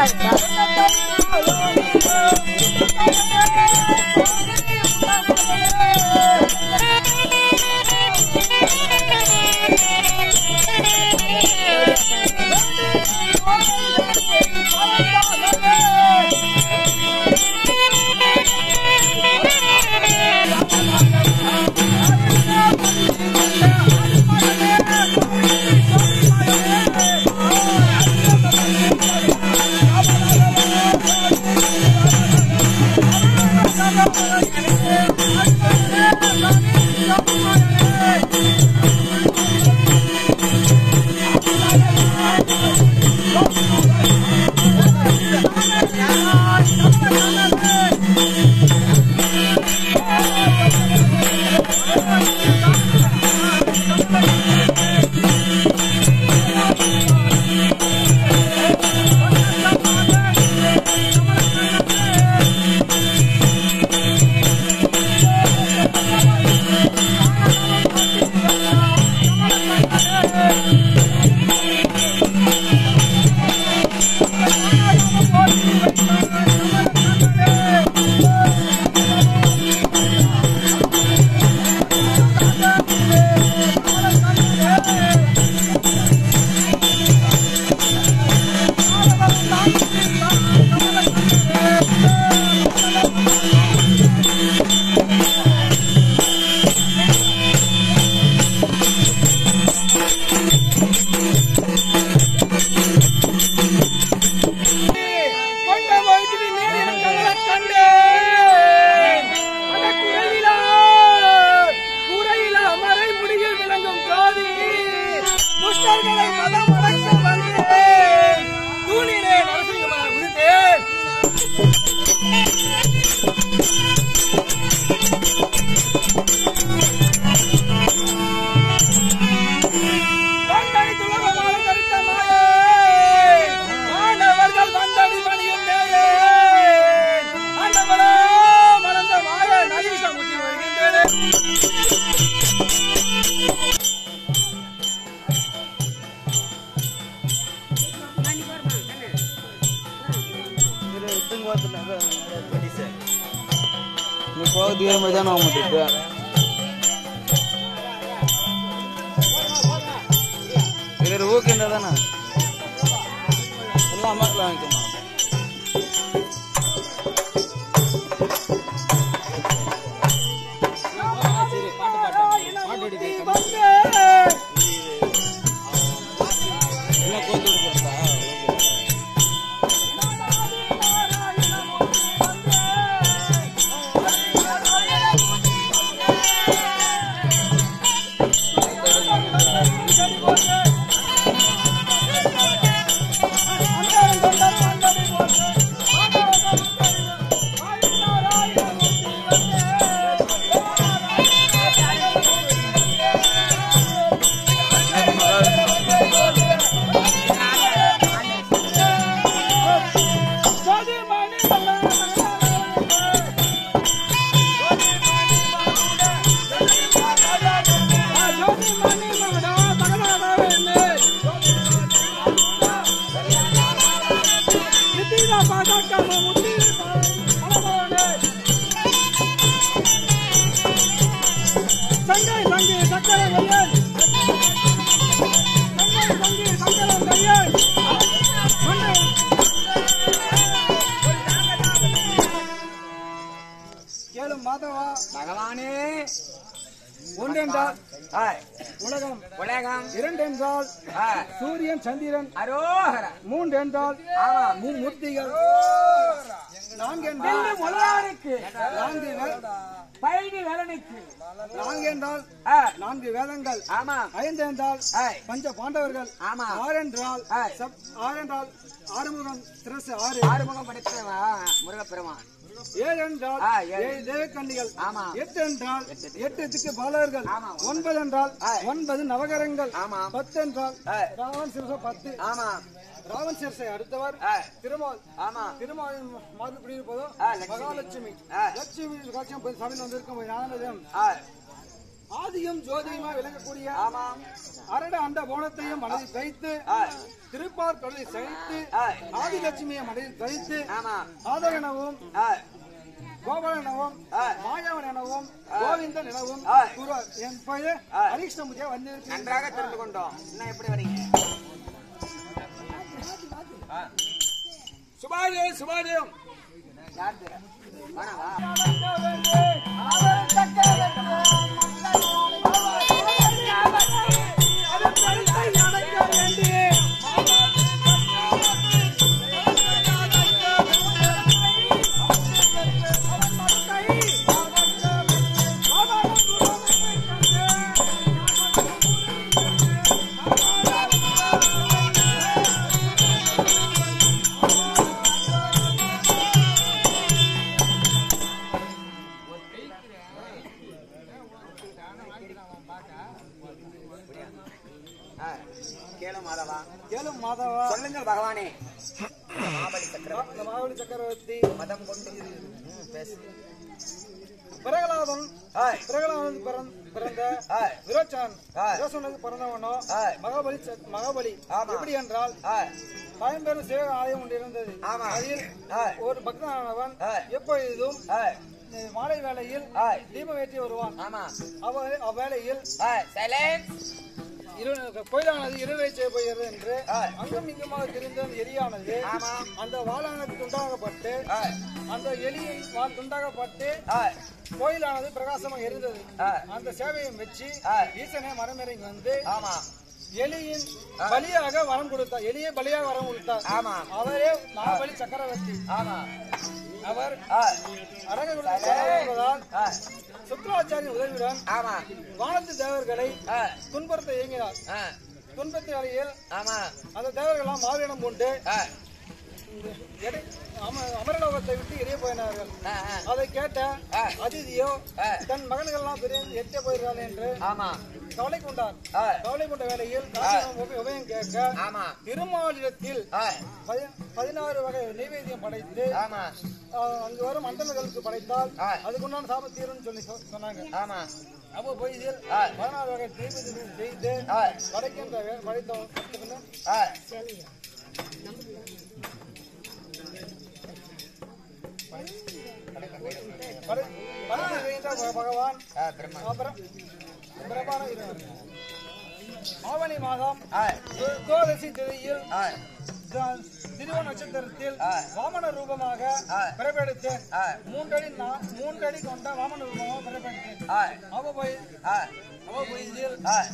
கொண்ட வயிற்றில் நீரின் கமலக் கண்டேன். அந்த குறையிலா, குறையிலா மறைமுடியில் விளங்கும் ஜோதி. துஷ்டர்களை மதம் அடக்க வந்தேன். தூணிலே நரசிங்கமாக விழுந்தேன். கண்டடி துலகமாக தரித்த மாயே. மாணவர்கள் வந்தடி பணியும் நேயே. ஆண்டவனே, மலர்ந்த மாய நதீசம் முத்தி வருகின்றேனே. நீ போகிறதுக்கு மாதிரி தானே ஆமாட்டு இதில் ஓகேண்டா தானே எல்லாம் அம்மாக்கெல்லாம் வாங்கிக்கோமா வந்தேன். எல்லாம் கோத்து கொடுக்குறதா சங்கை சங்கி சக்கர கையன் சங்கை சங்கி சக்கரம் கையன் மன்னை கேளும் மாதவா பகவானே ஒன்றென்றால் ஆய், உலகம் உலகம் இரண்டென்றால் ஆய், சூரியன் சந்திரன் அரோகர மூன்றென்றால் ஆமா மும்மூர்த்திகள் நான்கென்றால் வெள்ளி முதலாளிக்கு நான்கு வே- பைடி வேலனுக்கு நான்கென்றால் ஆ, நான்கு வேதங்கள் ஆமா ஐந்தென்றால் ஆய், பஞ்ச பாண்டவர்கள் ஆமா ஆறென்றால் ஆய். சப்- ஆறென்றால் ஆறுமுகம் சிரசு ஆறு ஆறுமுகம் படைத்தவா முருகப்பெருமான் ஏழென்றால் ஆ, ஏழு. ஏழு தேவக்கண்ணிகள் ஆமா. எட்டு என்றால் எட்டு திக்கு பாலகர்கள் ஆமா. ஒன்பது என்றால் ஆ. ஒன்பது நவகரங்கள் ஆமா. பத்து என்றால் ஆ. ராவன் சிரச பத்து ஆமா ராவன் சிரசை அடுத்தவர் ஆ, திருமால் ஆமா திருமாலின் மாது குடியிருப்பதோ ஆ, லட்சுமி. மகாலட்சுமி ஆ. லட்சுமி காட்சியம் போய் சபையில் வந்திருக்கும் ஞானதம் ஆ, ஆதியும் ஜோதியுமா விளங்கக்கூடிய ஆமா அரட அண்ட போனத்தையும் மனதில் தைத்து ஆ. திருப்பார் கடலை சகித்து ஆ. ஆதிலட்சுமியை மனதில் தைத்து ஆமா ஆதர் எனவும் ஆ. கோபாலன் எனவும் ஆ. மாயவன் எனவும் கோவிந்தன் எனவும் ஆ. கூறுவார். என் பெயர் ஆ. அரிஷ்ணமுதியா வந்திருக்கிறேன் நன்றாக தெரிந்து கொண்டோம் இன்னும் எப்படி வரீங்க சுபாஜயம் சுபாஜயம் யார் பேரு? வாணவா? ஆ. கேளு மாதவா கேளும் மாதவா சொல்லுங்கள் பகவானே மாபலி சக்கரவர்த்தி இந்த மாவளி சக்கரவர்த்தி மதம் கொண்டு ம், பேசு பிரகலாதன் ஆய். பிரகலாதன் பிறந்த- பிறந்த ஆய். விரோச்சான் ஆய். விரோசனுக்கு பிறந்தவனோ ஆய். மகாபலி ச- மகாபலி ஆமா. எப்படி என்றால் ஆய். பயன்பெறும் சிவ ஆலயம் ஒன்று இருந்தது ஆமா. அதில் ஆய். ஒரு பக்தனானவன் ஆய். எப்பொழுதும் ஆய். இந்த மாலை வேளையில் ஆய். தீபம் ஏற்றி வருவான் ஆமா அவ அவ்வேளையில் ஆய். சைலன்ஸ் இரு கோயிலானது இருளை செய்ய போகிறது என்று ஆய். அங்கும் இங்குமாக திரிந்த எலியானது ஆமா. அந்த வாளானது துண்டாகப்பட்டு ஆய். அந்த எலியின் வால் துண்டாகப்பட்டு ஆய். கோயிலானது பிரகாசமாக இருந்தது ஆய். அந்த சேவையை வச்சு ஆய். ஈசனே மரமிறங்கி வந்து ஆமா எலியின் பலியாக வரம் கொடுத்தார் எலியை பலியாக வரம் கொடுத்தார் ஆமா அவரே மகாபலி சக்கரவர்த்தி ஆமா அவர் ஆய். அரககுடி என்பதால் ஆய். சுக்கராச்சாரியின் உதவியுடன் ஆமா வானத்து தேவர்களை ஆய். துன்புறுத்த இயங்கினார் ஆய். துன்பத்தின் வழியில் ஆமா அந்த தேவர்கள்லாம் மாவீனம் கொண்டு ஆய். எடை- அம- அமரலோகத்தை விட்டு எரிய போயினார்கள் ஆய். ஆய். அதை கேட்ட ஆய். அதிதியோ ஆய். தன் மகன்கள்லாம் பெரிய எட்ட போயிருக்காள் என்று ஆமா கவலை கொண்டார் ஆய். கவலை கொண்ட வேளையில் காசியம் உப- உபயம் கேட்க ஆமா திருமாலிடத்தில் ஆய். பதி- பதினாறு வகை நைவேத்தியம் படைத்து ஆமா ஆஹ், அங்கு வரும் மண்டலங்களுக்கு படைத்தால் ஆய். அதுக்குண்டான சாபம் தீரும்னு சொல்லி சொ- சொன்னாங்க ஆமா அப்போ போய் இதில் ஆய். பதினாறு வகை நைவேத்தியம் செய்து ஆய். படைக்கின்ற வே- படைத்தவன் பின்ன ஆய். படை- படைத்து செய்கின்ற பக- பகவான் ஆய். பிரம்மா அப்புறம் பிரபான இருவர். ஆவணி மாதம் ஆய். தோ- துவாதசி திதியில் ஆய். த- திருவ நட்சத்திரத்தில் ஆய். வாமன ரூபமாக ஆய். பிறப்பெடுத்தேன் ஆய். மூன்றடி நா- மூன்றடி கொண்ட வாமன ரூபமாக பிறப்பெடுத்தேன் ஆய். அவ போய் ஆய். அவ போய் இதில் ஆய்.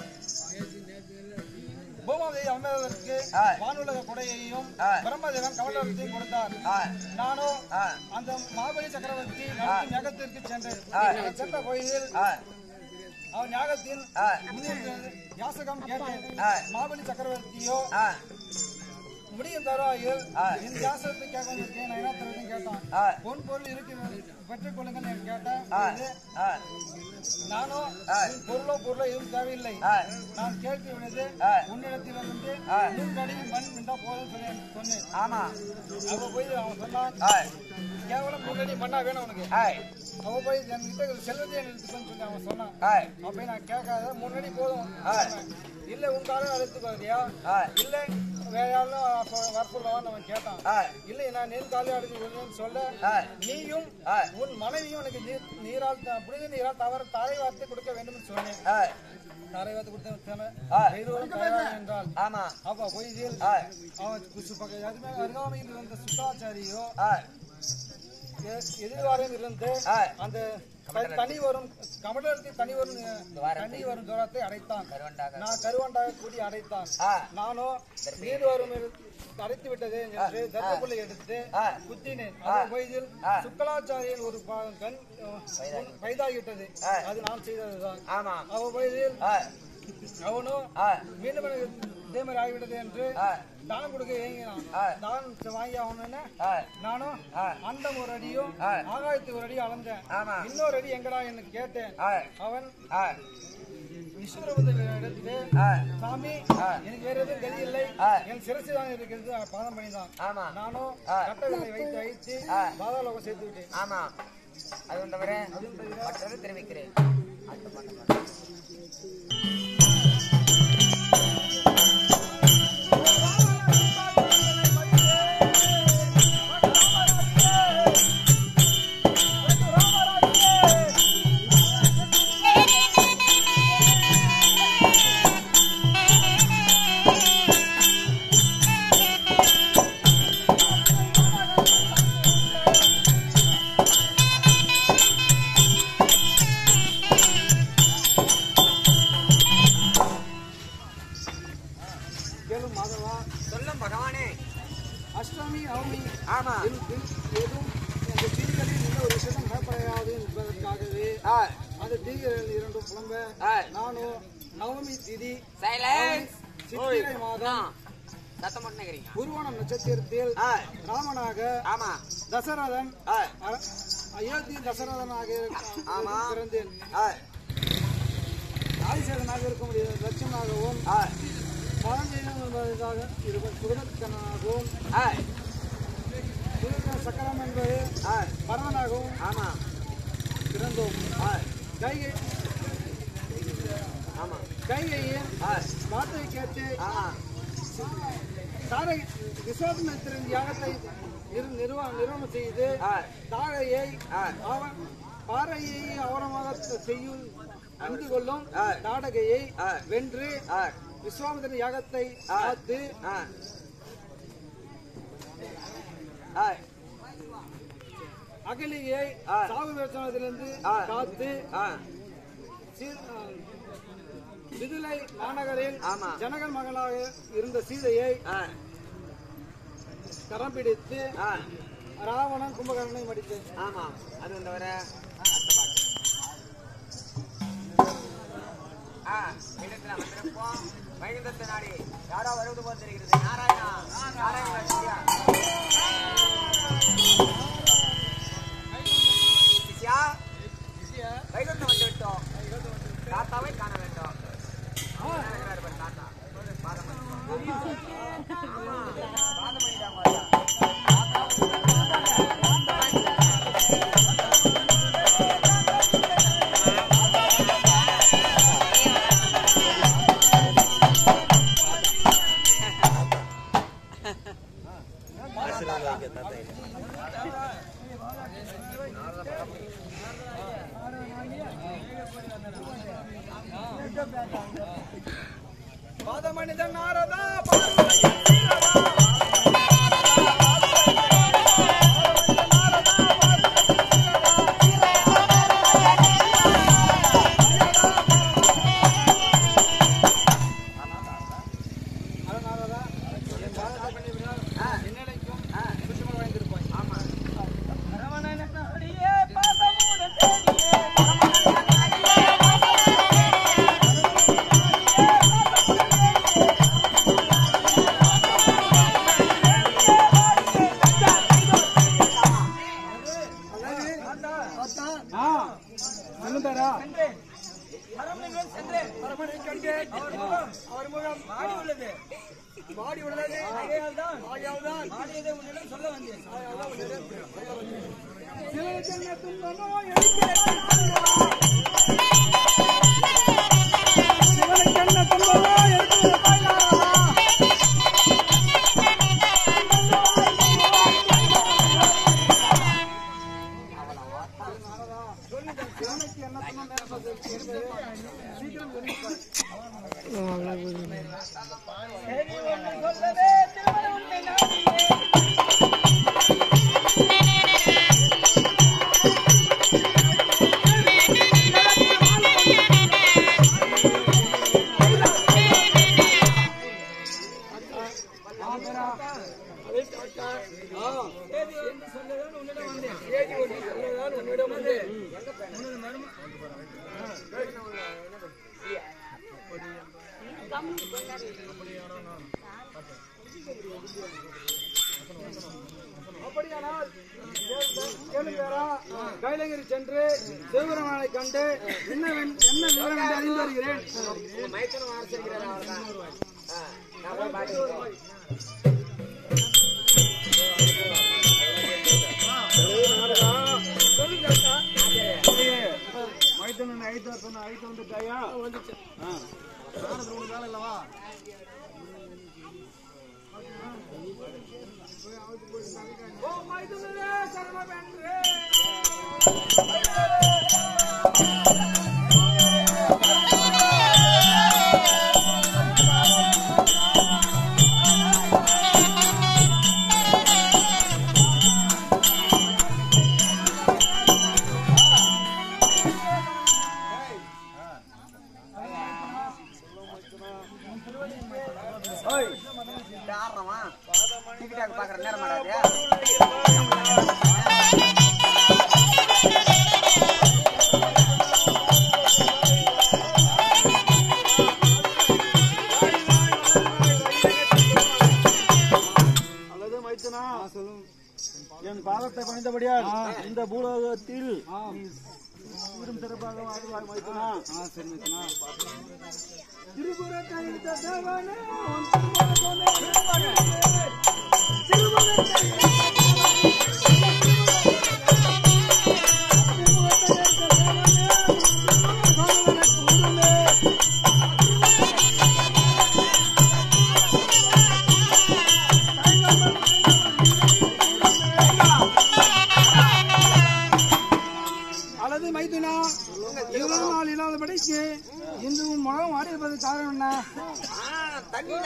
பூமாதேவி அமர்வதற்கு ஆய். வானுலக கொடையையும் ஆய். பிரம்மதேவன் கமலத்தையும் கொடுத்தார் ஆய். நானோ ஆய். அந்த மாபலி சக்கரவர்த்தி நடத்தும் ஞாகத்திற்கு சென்றேன் ஆய். நான் சென்ற கோயிலில் ஆய். அவன் ஞாகத்தில் ஆய். முன்னிருந்து யாசகம் கேட்டேன் ஆய். மாபலி சக்கரவர்த்தியோ ஆய். முடியும் தருவாயில் ஆய். இந்த யாசகத்தை கேட்க வந்திருக்கேன் நான் என்ன தருவேன்னு கேட்டான் ஆய். பொன் பொருள் இருக்கிறது பெற்றுக் கொள்ளுங்கள் என்று கேட்டேன் ஆய். இது ஆய். நானோ ஆய். உன் பொருளோ பொருளோ எதுவும் தேவையில்லை ஆய். நான் கேட்டு விடுது ஆய். உன்னிடத்திலிருந்து ஆய். மூன்றடி மண் இருந்தா போதும் சொல்லி சொன்னேன் ஆமா அவ போய் அவன் சொன்னான் ஆய். கேவலம் மூன்றடி மண்ணா வேணும் உனக்கு ஆய். அவ போய் என்கிட்ட செல்வத்தை எடுத்துக்கோன்னு சொல்லி அவன் சொன்னான் ஆய். அப்ப நான் கேட்காத முன்னாடி போதும் ஆய். இல்ல உன் காலம் எடுத்துக்கோ இல்லையா ஆய். இல்ல வேற யாரும் வர சொல்லவான்னு அவன் கேட்டான் ஆய். இல்ல நான் நீர் காலையில் அடிச்சு சொல்ல ஆய். நீயும் ஆய். உன் மனைவியும் எனக்கு நீர் நீரால் த- புனித நீரால் தவறு தாரை வார்த்தை கொடுக்க வேண்டும் என்று சொன்னேன் ஆய். தாரை வார்த்தை கொடுத்த ஆய். இருவரும் தயாராக என்றால் ஆமா அப்ப போய் இதில் ஆய். அவன் குசு பக்கம் அதுமே அருகாமையில் இருந்த சுத்தாச்சாரியோ ஆய். எ- எதிர்வாரம் இருந்து ஆய். அந்த த- தனி வரும் கமண்டலத்தில் தனி வரும் துவாரத்தை. தனி வரும் தூரத்தை அடைத்தான் கருவண்டாக நான் கருவண்டாக கூடி அடைத்தான் ஆ. நானோ நீர் வரும் இரு- அடைத்து விட்டது என்று தர்மப்புள்ளை எடுத்து ஆ. குத்தினேன் அந்த வயதில் ஆ. சுக்கலாச்சாரியன் ஒரு பா- கண் அஹ், வயதாகிவிட்டது ஆ. அது நான் செய்ததுதான் ஆமா அவ வயதில் ஆய். அவனோ ஆய். மீண்டும் எனக்கு இதே மாதிரி ஆகிவிட்டது என்று ஆய். தானம் கொடுக்க ஏங்கினான் ஆ. தானம் வாங்கி அவனு ஆய். நானும் ஆ. அந்த ஒரு அடியும் ஆ. ஆகாயத்து ஒரு அடி அளந்தேன் ஆமா. இன்னொரு அடி எங்கடா என்று கேட்டேன் ஆய். அவன் ஆய். விஸ்வரூபத்தை எடுத்து ஆய். சாமி ஆ. எனக்கு வேற எதுவும் கதி இல்லை ஆ. என் சிரசு தான் இருக்கிறது அவன் பாதம் பண்ணிதான் ஆமா நானும் ஆ. கட்டளை வைத்து வைத்து ஆ. பாதாளோகம் சேர்த்து விட்டேன் ஆமா அது தவிர மற்றது தெரிவிக்கிறேன் கேளும் மாதவா சொல்லும் பகவானே அஷ்டமி நவமி ஆமா எனக்கு ஏதும் அந்த தீகளில் உள்ள ஒரு விஷயம் பயப்படையாது என்பதற்காகவே ஆ, அந்த தீகள் இரண்டும் புலம்ப ஆ. நானும் நவமி திதி சைலன்ஸ் சித்திரை மாதம் சத்தம் மட்டும் நிக்கிறீங்க உருவனம் நட்சத்திரத்தில் ஆ, ராமனாக ஆமா தசரதன் ஆ, அ- அயோத்தி தசரதனாக இருக்க- ஆமா. பிறந்தேன் ஆ, ஆதிசேகனாக இருக்க முடியாத லட்சமாகவும் ஆ, பழஞ்செய்ததாக இருப்ப சுகதக்கனாகவும் ஆ, சுகத சக்கரம் என்பது ஆ, பரவனாகவும் ஆமா பிறந்தோம் ஆ, கைகை ஆமா கைகையின் ஆ, வார்த்தை கேட்டு ஆமா தாரை விஸ்வாமித்திரன் யாகத்தை நிறு நிறுவ நிறுவனம் செய்து ஆ, தாழையை ஆ. அவன் பாறையை அவரமாக செய்யும் அந்து கொள்ளும் ஆ. நாடகையை ஆ. வென்று ஆ, விஸ்வாமித்திரன் யாகத்தை ஆ. காத்து ஆ. ஆ, அகலியை ஆ. சாவு வேட்சணத்திலிருந்து ஆ. காத்து ஆ, சீ- ஆ, மிதிலை மாநகரில் ஆமா. ஜனகன் மகளாக இருந்த சீதையை ஆ, கரம் பிடித்து ஆ, ராவணன் கும்பகர்ணனை மடித்து ஆமா அது வந்து வர அடுத்த பாட்டு ஆ, இடத்துல வந்திருப்போம் வைகுந்தத்தை நாடி யாரோ வருவது போல் தெரிகிறது நாராயணா நாராயணா சிஷ்யா சிஷ்யா வைகுந்தம் வந்து விட்டோம் தாத்தாவை காண வேண்டும் அவர் இருக்கிறார் பாரு தாத்தா பாதமணி ஆமா, பாதமணி தான் பாத்தா. மனிதன் நாரதா சொல்லுந்தாரா அரமனை கண்டேன் அவர் முகம் மாடி உள்ளது மாடி உள்ளது ஆகையால்தான் ஆகையால்தான் மாடியதை உன்னிடம் சொல்ல வந்தேன் ஆகையால்தான் உன்னிடம் சொல்ல வந்தேன் சில ஜன்ன துன்பமோ சிவனுக்கென்ன துன்பமோ எடுத்து பாய்ந்தாரா சிவனுக்கு என்ன துன்பம் நேரப்பது சீக்கிரம் தெரிவிப்பார் அப்படியானால் கேளுங்கரா கைலங்கிரி சென்று சிவபெருமானை கண்டு என்ன வேண்- என்ன விவரம் என்று அறிந்து வருகிறேன் உங்க மயக்கணும் ஆரம்பிச்சிருக்கிறாரு அவ்வளவுதான் ஆ, நான் போய் பாட்டு சொல்றேன். மைத்தனன் ஐந்தாத்தனா வந்துட்டாயா வந்துச்சு ஆ. நாரதர் உனக்கு வேலை இல்லவா ஓ மைதுனரே சர்வமென்றே ஓய் ஆடுறவா டிக்டாக் பாக்குற நேரம் மாட்டாது அல்லது மைத்தனா என் பாதத்தை பணிந்தபடியால் இந்த பூலோகத்தில் நீ சீரும் சிறப்பாக வாழ்வாய் மைத்தனா திருபுரத்தை இழுத்த தேவனே உன் திருமணமே திருமணத்தை அல்லது மைதுனா இவ்வளவு நாள் இல்லாதபடிக்கு இன்று உன் முகம் ஆடியிருப்பது காரணம் என்ன தண்ணி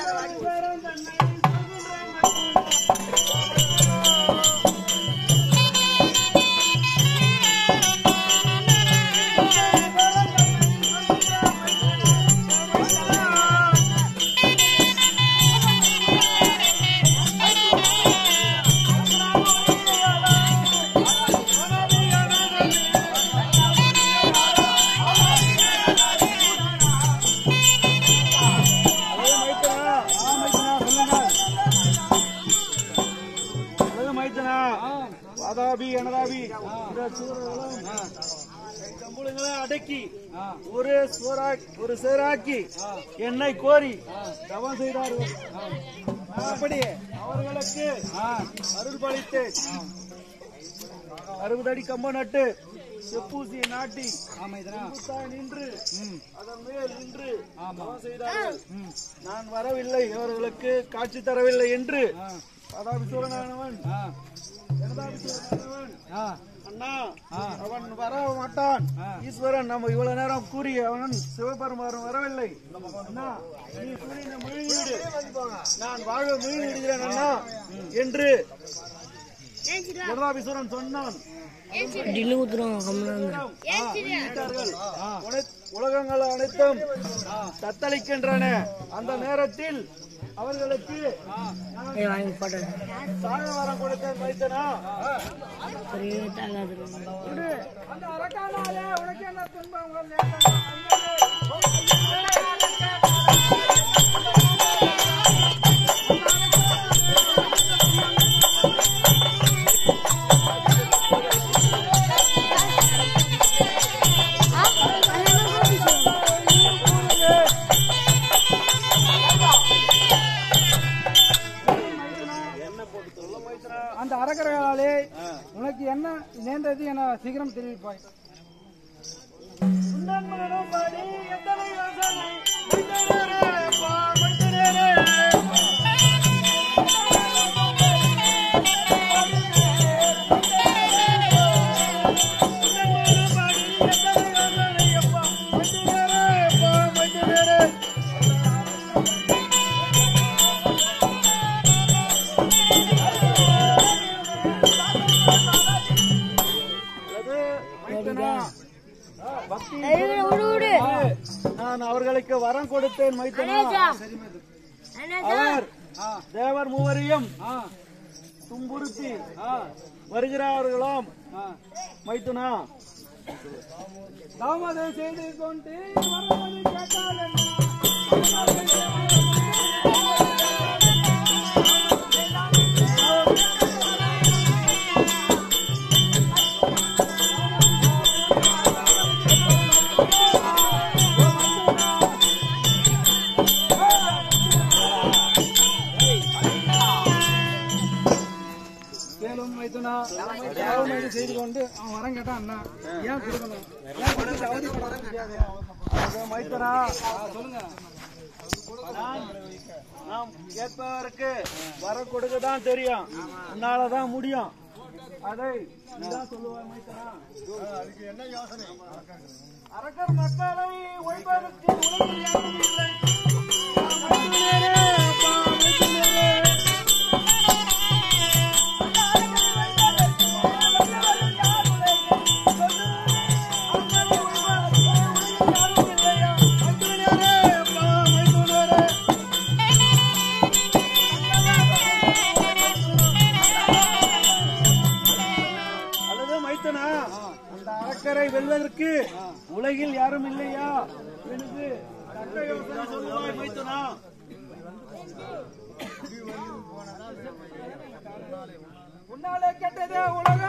அல்லது மைத்தனா ஆ மைத்தனா சொல்லுங்கள் அல்லது மைத்தனா வாதாபி எனதாபி இந்த சூரர்களும் கம்புளங்களை அடக்கி ஒரு சோரா ஒரு சேராக்கி என்னை கோரி தவம் செய்தார்கள் அப்படி அவர்களுக்கு அருள் பளித்து அறுபது அடி கம்பம் நட்டு செப்பூசியை நாட்டி செங்குத்தாய் நின்று அதன் மேல் நின்று தவம் செய்தார்கள் நான் வரவில்லை இவர்களுக்கு காட்சி தரவில்லை என்று பதாபிசூரனானவன் ஜனதாபிசூரனானவன் அண்ணா அவன் வர மாட்டான் ஈஸ்வரன் நம்ம இவ்வளவு நேரம் கூறி அவன் சிவபெருமான் வரவில்லை அண்ணா நீ கூறி முழுகிவிடு நான் வாழ முழுகிவிடுகிறேன் அண்ணா என்று ஜனதாபிசூரன் சொன்னான் டில்லு ஊத்துறோம் கம்முன்னு விட்டார்கள். உன- உலகங்கள் அனைத்தும் தத்தளிக்கின்றன அந்த நேரத்தில் அவர்களுக்கு நான் ஏய் வாங்கி போட்டேன் சாக வரம் கொடுத்தேன் மைத்தனா பெரிய தாங்காது அந்த அரக்கானாலே உனக்கு என்ன துன்பங்கள் அந்த அரக்கர்களாலே உனக்கு என்ன நேர்ந்தது என சீக்கிரம் தெரிவிப்பாய் அல்லது மைத்தனா பக்தி விடு விடு நான் அவர்களுக்கு வரம் கொடுத்தேன் மைத்தனா அவர் தேவர் மூவரையும் துன்புறுத்தி வருகிறார்களாம் மைத்துனா தாமதம் செய்து கொண்டு வருவது கேட்டால் என்ன? கேளும் மைத்துனா தவமணி செய்து கொண்டு அவன் வரம் கேட்டான் அண்ணா ஏன் கொடுக்கணும் ஏன் கொடுத்து அவதிப்பட முடியாது அது மைத்தனா நாம் நாம் கேட்பவருக்கு வர கொடுக்க தான் தெரியும் உன்னாலதான் முடியும் அதை நீதான் சொல்லுவாய் மைத்தனா அதுக்கு என்ன யோசனை அரக்கர் மக்களை ஒழிப்பதற்கு உலகில் யாரும் இல்லை மைத்துனரே, அப்பா, மைத்துனரே. அல்லது மைத்தனா அந்த அரக்கரை வெல்வதற்கு உலகில் யாரும் இல்லையா எனக்கு தக்க யோசனை சொல்லுவாய் மைத்தனா உன்னாலே கெட்டதே உலகம்